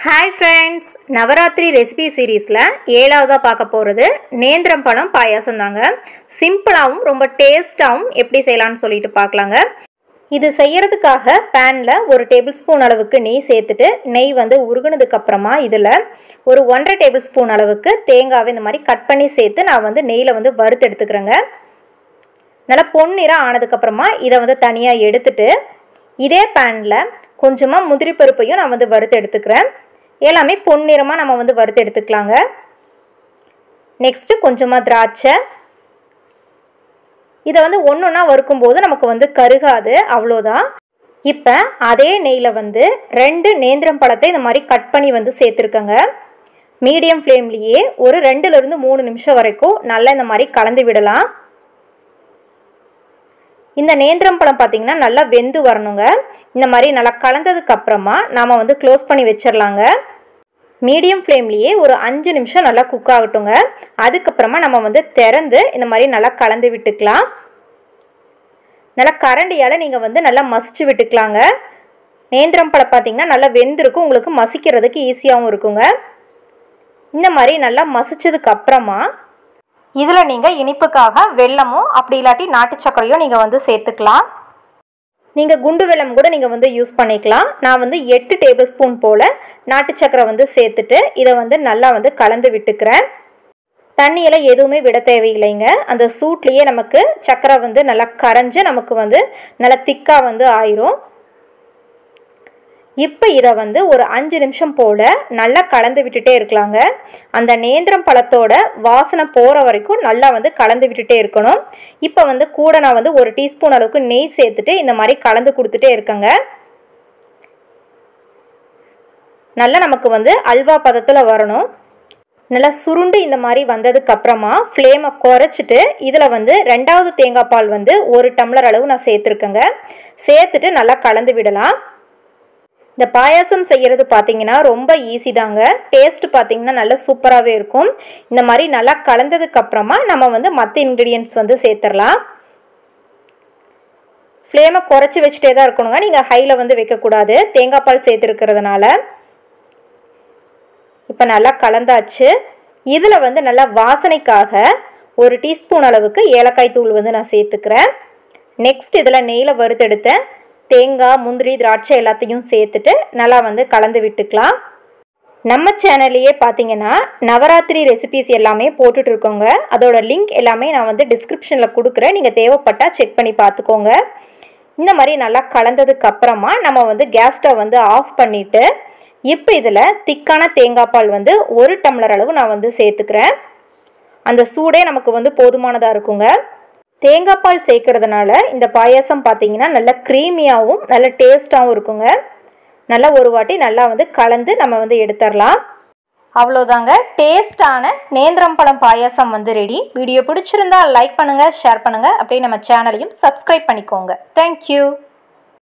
hi friends Navaratri recipe சீரீஸில் ஏழாவதாக பார்க்க போகிறது நேந்திரம் பழம் பாயாசம் தாங்க சிம்பிளாகவும் ரொம்ப டேஸ்ட்டாகவும் எப்படி செய்யலாம்னு சொல்லிட்டு பார்க்கலாங்க இது செய்யறதுக்காக பேனில் ஒரு டேபிள் ஸ்பூன் அளவுக்கு நெய் சேர்த்துட்டு நெய் வந்து உருகுனதுக்கு அப்புறமா இதில் ஒரு ஒன்றரை டேபிள் ஸ்பூன் அளவுக்கு தேங்காவை இந்த மாதிரி கட் பண்ணி சேர்த்து நான் வந்து நெய்யில் வந்து வறுத்து எடுத்துக்கிறேங்க நல்லா பொன்னிறம் ஆனதுக்கப்புறமா இதை வந்து தனியாக எடுத்துட்டு இதே பேனில் கொஞ்சமாக முந்திரி பருப்பையும் நான் வந்து வறுத்து எடுத்துக்கிறேன் எல்லாமே பொன்னிறமாக நம்ம வந்து வறுத்து எடுத்துக்கலாங்க நெக்ஸ்ட்டு கொஞ்சமாக திராட்சை இதை வந்து ஒன்று ஒன்றா வறுக்கும்போது நமக்கு வந்து கருகாது அவ்வளோதான் இப்போ அதே நெய்யில் வந்து ரெண்டு நேந்திரம் பழத்தை இந்த மாதிரி கட் பண்ணி வந்து சேர்த்துருக்கங்க மீடியம் ஃப்ளேம்லேயே ஒரு ரெண்டுலேருந்து மூணு நிமிஷம் வரைக்கும் நல்லா இந்த மாதிரி கலந்து விடலாம் இந்த நேந்திரம் பழம் பார்த்திங்கன்னா நல்லா வெந்து வரணுங்க இந்த மாதிரி நல்லா கலந்ததுக்கு அப்புறமா நாம் வந்து க்ளோஸ் பண்ணி வச்சிடலாங்க மீடியம் ஃப்ளேம்லேயே ஒரு அஞ்சு நிமிஷம் நல்லா குக் ஆகட்டுங்க அதுக்கப்புறமா நம்ம வந்து திறந்து இந்த மாதிரி நல்லா கலந்து விட்டுக்கலாம் நல்லா கரண்டியால் நீங்கள் வந்து நல்லா மசிச்சு விட்டுக்கலாங்க நேந்திரம் பழம் பார்த்திங்கன்னா நல்லா வெந்திருக்கும் உங்களுக்கு மசிக்கிறதுக்கு ஈஸியாகவும் இருக்குங்க இந்த மாதிரி நல்லா மசிச்சதுக்கு அப்புறமா இதில் நீங்கள் இனிப்புக்காக வெல்லமோ அப்படி இல்லாட்டி நாட்டு சர்க்கரையோ நீங்கள் வந்து சேர்த்துக்கலாம் நீங்கள் குண்டு வெல்லம் கூட நீங்கள் வந்து யூஸ் பண்ணிக்கலாம் நான் வந்து எட்டு டேபிள் ஸ்பூன் போல் நாட்டு சர்க்கரை வந்து சேர்த்துட்டு இதை வந்து நல்லா வந்து கலந்து விட்டுக்கிறேன் தண்ணியெல்லாம் எதுவுமே விட தேவையில்லைங்க அந்த சூட்லேயே நமக்கு சர்க்கரை வந்து நல்லா கரைஞ்சு நமக்கு வந்து நல்லா திக்காக வந்து ஆயிரும் இப்போ இதை வந்து ஒரு அஞ்சு நிமிஷம் போல் நல்லா கலந்து விட்டுட்டே இருக்கலாங்க அந்த நேந்திரம் பழத்தோட வாசனை போகிற வரைக்கும் நல்லா வந்து கலந்து விட்டுட்டே இருக்கணும் இப்போ வந்து கூட நான் வந்து ஒரு டீஸ்பூன் அளவுக்கு நெய் சேர்த்துட்டு இந்த மாதிரி கலந்து கொடுத்துட்டே இருக்கேங்க நல்லா நமக்கு வந்து அல்வா பதத்தில் வரணும் நல்லா சுருண்டு இந்த மாதிரி வந்ததுக்கு அப்புறமா ஃப்ளேமை குறைச்சிட்டு இதில் வந்து ரெண்டாவது தேங்காய் பால் வந்து ஒரு டம்ளர் அளவு நான் சேர்த்துருக்கேங்க சேர்த்துட்டு நல்லா கலந்து விடலாம் இந்த பாயாசம் செய்கிறது பார்த்தீங்கன்னா ரொம்ப ஈஸி தாங்க டேஸ்ட் பார்த்தீங்கன்னா நல்லா சூப்பராகவே இருக்கும் இந்த மாதிரி நல்லா கலந்ததுக்கு அப்புறமா நம்ம வந்து மற்ற இன்க்ரீடியன்ட்ஸ் வந்து சேர்த்துடலாம் ஃப்ளேமை குறைச்சி வச்சுட்டே தான் இருக்கணுங்க நீங்கள் ஹையில் வந்து வைக்கக்கூடாது தேங்காய் பால் சேர்த்துருக்கிறதுனால இப்போ நல்லா கலந்தாச்சு இதில் வந்து நல்லா வாசனைக்காக ஒரு டீஸ்பூன் அளவுக்கு ஏலக்காய் தூள் வந்து நான் சேர்த்துக்கிறேன் நெக்ஸ்ட் இதில் நெய்யில் வறுத்தெடுத்த தேங்காய் முந்திரி திராட்சை எல்லாத்தையும் சேர்த்துட்டு நல்லா வந்து கலந்து விட்டுக்கலாம் நம்ம சேனல்லையே பார்த்தீங்கன்னா நவராத்திரி ரெசிபிஸ் எல்லாமே போட்டுட்ருக்கோங்க அதோட லிங்க் எல்லாமே நான் வந்து டிஸ்கிரிப்ஷனில் கொடுக்குறேன் நீங்கள் தேவைப்பட்டால் செக் பண்ணி பார்த்துக்கோங்க இந்த மாதிரி நல்லா கலந்ததுக்கு அப்புறமா நம்ம வந்து கேஸ் ஸ்டவ் வந்து ஆஃப் பண்ணிவிட்டு இப்போ இதில் திக்கான தேங்காய் பால் வந்து ஒரு டம்ளர் அளவு நான் வந்து சேர்த்துக்கிறேன் அந்த சூடே நமக்கு வந்து போதுமானதாக இருக்குங்க தேங்காய் பால் சேர்க்கறதுனால இந்த பாயாசம் பார்த்தீங்கன்னா நல்ல க்ரீமியாகவும் நல்ல டேஸ்ட்டாகவும் இருக்குங்க நல்லா ஒரு வாட்டி நல்லா வந்து கலந்து நம்ம வந்து எடுத்துடலாம் அவ்வளோதாங்க டேஸ்டான நேந்திரம் பழம் பாயாசம் வந்து ரெடி வீடியோ பிடிச்சிருந்தா லைக் பண்ணுங்கள் ஷேர் பண்ணுங்கள் அப்படியே நம்ம சேனலையும் சப்ஸ்கிரைப் பண்ணிக்கோங்க தேங்க்யூ